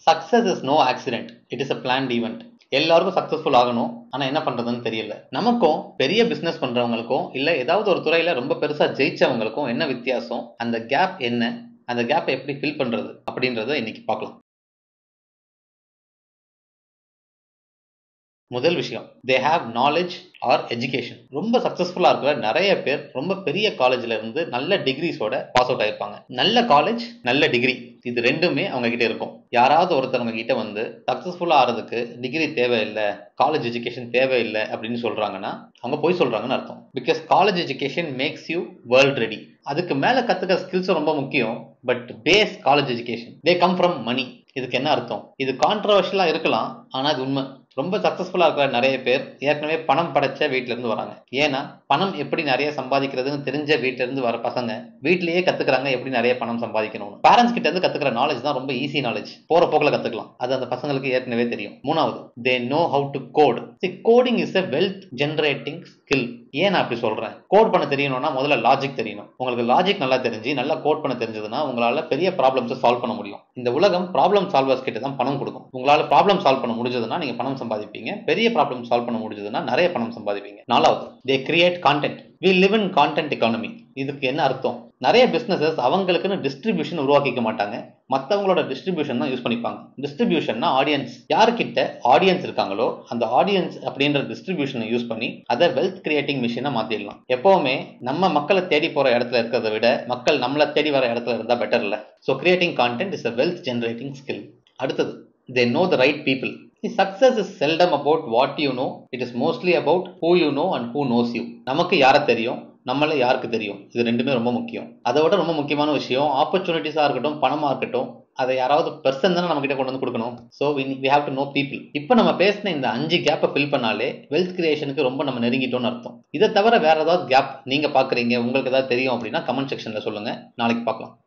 success is no accident it is a planned event எல்லாருக்கும் சக்ஸஸ்ஃபுல் ஆகணும் ஆனால் என்ன பண்ணுறதுன்னு தெரியல நமக்கும் பெரிய பிஸ்னஸ் பண்ணுறவங்களுக்கும் இல்லை ஏதாவது ஒரு துறையில் ரொம்ப பெருசாக ஜெயிச்சவங்களுக்கும் என்ன வித்தியாசம் அந்த கேப் என்ன அந்த கேப்பை எப்படி ஃபில் பண்ணுறது அப்படின்றத இன்னைக்கு பார்க்கலாம் முதல் விஷயம் they have knowledge or education ரொம்ப சக்ஸஸ்ஃபுல்லாக இருக்கிற நிறைய பேர் ரொம்ப பெரிய காலேஜில் இருந்து நல்ல டிகிரிஸோட பாஸ் அவுட் ஆயிருப்பாங்க நல்ல காலேஜ் நல்ல டிகிரி இது ரெண்டுமே அவங்க கிட்ட இருக்கும் யாராவது ஒருத்தவங்க கிட்ட வந்து சக்ஸஸ்ஃபுல்லாக ஆகிறதுக்கு டிகிரி தேவையில்லை காலேஜ் எஜுகேஷன் தேவையில்லை அப்படின்னு சொல்கிறாங்கன்னா அவங்க போய் சொல்கிறாங்கன்னு அர்த்தம் because college education makes you world ready அதுக்கு மேலே கற்றுக்கிற ஸ்கில்ஸ் ரொம்ப முக்கியம் but base college education they come from money இதுக்கு என்ன அர்த்தம் இது கான்ட்ரவர்ஷியலாக இருக்கலாம் ஆனால் அது உண்மை ரொம்ப சக்ஸஸ்ஃபுல்லாக இருக்கிற நிறைய பேர் ஏற்கனவே பணம் படைச்ச வீட்டிலேருந்து வராங்க ஏன்னா பணம் எப்படி நிறைய சம்பாதிக்கிறதுன்னு தெரிஞ்ச வீட்டிலேருந்து வர பசங்க வீட்டிலேயே கற்றுக்குறாங்க எப்படி நிறைய பணம் சம்பாதிக்கணும்னு பேரண்ட்ஸ் கிட்ட இருந்து கற்றுக்கிற நாலேஜ் தான் ரொம்ப ஈஸி நாலேஜ் போகிற போக்கில் கற்றுக்கலாம் அது அந்த பசங்களுக்கு ஏற்கனவே தெரியும் மூணாவது they know how to code C coding is a wealth generating skill ஏன் நான் அப்படி சொல்கிறேன் கோட் பண்ண தெரியணும்னா முதல்ல லாஜிக் தெரியணும் உங்களுக்கு லாஜிக் நல்லா தெரிஞ்சு நல்லா கோட் பண்ண தெரிஞ்சதுன்னா உங்களால் பெரிய ப்ராப்ளம்ஸை சால்வ் பண்ண முடியும் இந்த உலகம் ப்ராப்ளம் சால்வர்ஸ் கிட்ட தான் பணம் கொடுக்கும் உங்களால் ப்ராப்ளம் சால்வ் பண்ண முடிஞ்சதுன்னா நீங்கள் பணம் சம்பாதிப்பீங்க பெரிய ப்ராப்ளம் சால்வ் பண்ண முடிஞ்சதுன்னா நிறைய பணம் சம்பாதிப்பீங்க நாலாவது they create content we live in content economy இதுக்கு என்ன அர்த்தம் நிறைய பிஸ்னஸஸ் அவங்களுக்குன்னு டிஸ்ட்ரிபியூஷன் உருவாக்கிக்க மாட்டாங்க மற்றவங்களோட டிஸ்ட்ரிபியூஷன் தான் யூஸ் பண்ணிப்பாங்க டிஸ்ட்ரிபியூஷன்னா ஆடியன்ஸ் யாருக்கிட்ட ஆடியன்ஸ் இருக்காங்களோ அந்த ஆடியன்ஸ் அப்படின்ற டிஸ்ட்ரிபியூஷனை யூஸ் பண்ணி அதை வெல்த் கிரியேட்டிங் மிஷினை மாற்றிடலாம் எப்போவுமே நம்ம மக்களை தேடி போகிற இடத்துல இருக்கிறத விட மக்கள் நம்மளை தேடி வர இடத்துல இருந்தால் பெட்டர் இல்லை so creating content is a wealth generating skill அடுத்தது they know the right people success is seldom about what you know it is mostly about who you know and who knows you நமக்கு யாரை தெரியும் நம்மள யாருக்கு தெரியும் இது ரெண்டுமே ரொம்ப முக்கியம் அதை விட ரொம்ப முக்கியமான விஷயம் ஆப்பர்ச்சுனிட்டிஸாக இருக்கட்டும் பணமாக இருக்கட்டும் அதை யாராவது பெர்சன் தானே நம்ம கிட்ட கொண்டு வந்து கொடுக்கணும் so we we have to know people இப்போ நம்ம பேசின இந்த அஞ்சு கேப்பை ஃபில் பண்ணாலே வெல்த் கிரியேஷனுக்கு ரொம்ப நம்ம நெருங்கிட்டோம்னு அர்த்தம் இதை தவிர வேற ஏதாவது கேப் நீங்கள் பார்க்குறீங்க உங்களுக்கு ஏதாவது தெரியும் அப்படின்னா கமெண்ட் செக்ஷனில் சொல்லுங்கள் நாளைக்கு பார்க்கலாம்